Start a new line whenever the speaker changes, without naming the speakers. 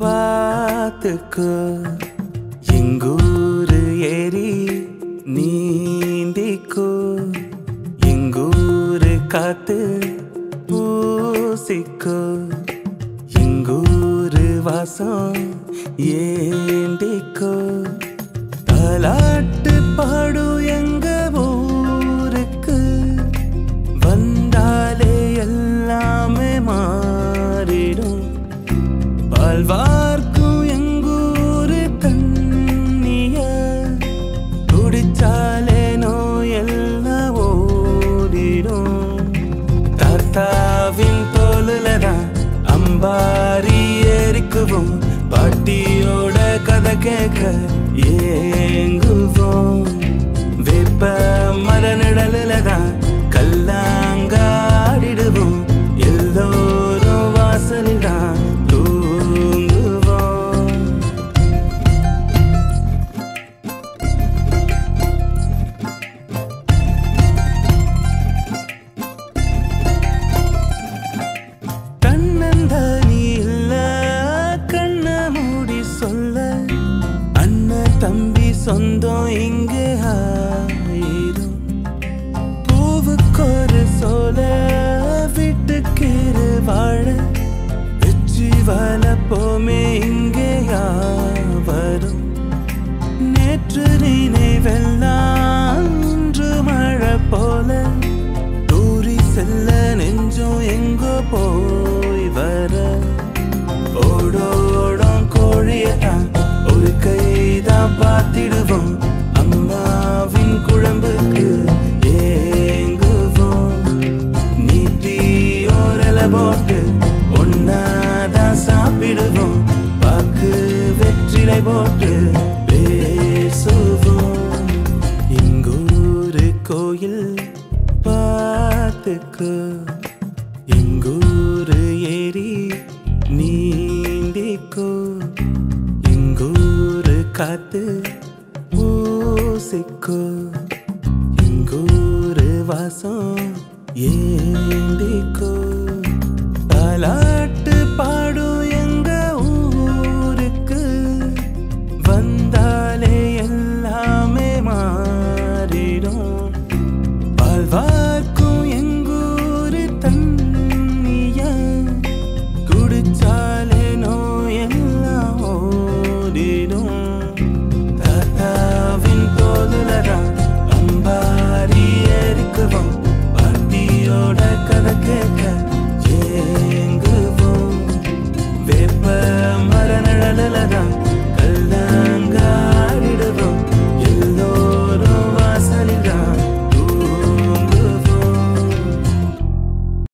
பார்த்துக்கோ எங்கூரு ஏரி நீந்திக்கோ எங்கூரு காத்து பூசிக்கோ எங்கூரு வாசம் ஏண்டிக்கோ தாலாட்டு பாடும் எங்க ஊருக்கு வந்தாலே எல்லாமே மாறிடும் பால்வார்க்கும் எங்கூரு தண்ணிய குடிச்சாலே நோயெல்லாம் ஓடிடும் தாத்தாவின் தோலுலதான் அம்பாரி ஏறிக்குவோம் பாட்டியோட கதை கேட்க ஏங்குவோம் வேப்ப மர நிழலுல தான் கல்லாங்காடிடுவோம் எல்லோரும் வாசலில் தான் தூங்குவோம் தன்னந்தனி இல்ல கண்ண மூடி சொல்ல அண்ணன் தம்பி சொந்தம் இங்கே ஆயிரும் பூவுக்கொரு சோல வீட்டுக்கீரு வாழ வெற்றி வளப்போமே இங்கே வரும் நேற்று நினைவெல்லாம் இன்று மழை போல தூரி செல்ல நெஞ்சம் எங்கோ போய் வர ஓடோடும் கோழியதான் ஒரு கைதான் பார்த்திடுவோம் அம்மாவின் குழம்புக்கு ஏங்குவோம் நீட்டி ஓரல போட்டு ஒன்னாதான் சாப்பிடுவோம் பாக்கு வெற்றிலை போட்டு பேசுவோம் எங்கூரு கோயில் பார்த்துக்கோ எங்கூரு ஏரி நீந்திக்கோ எங்கூரு காத்து பூசிக்கோ எங்கூரு வாசம் ஏந்திக்கோ தாலாட்டு பாடும்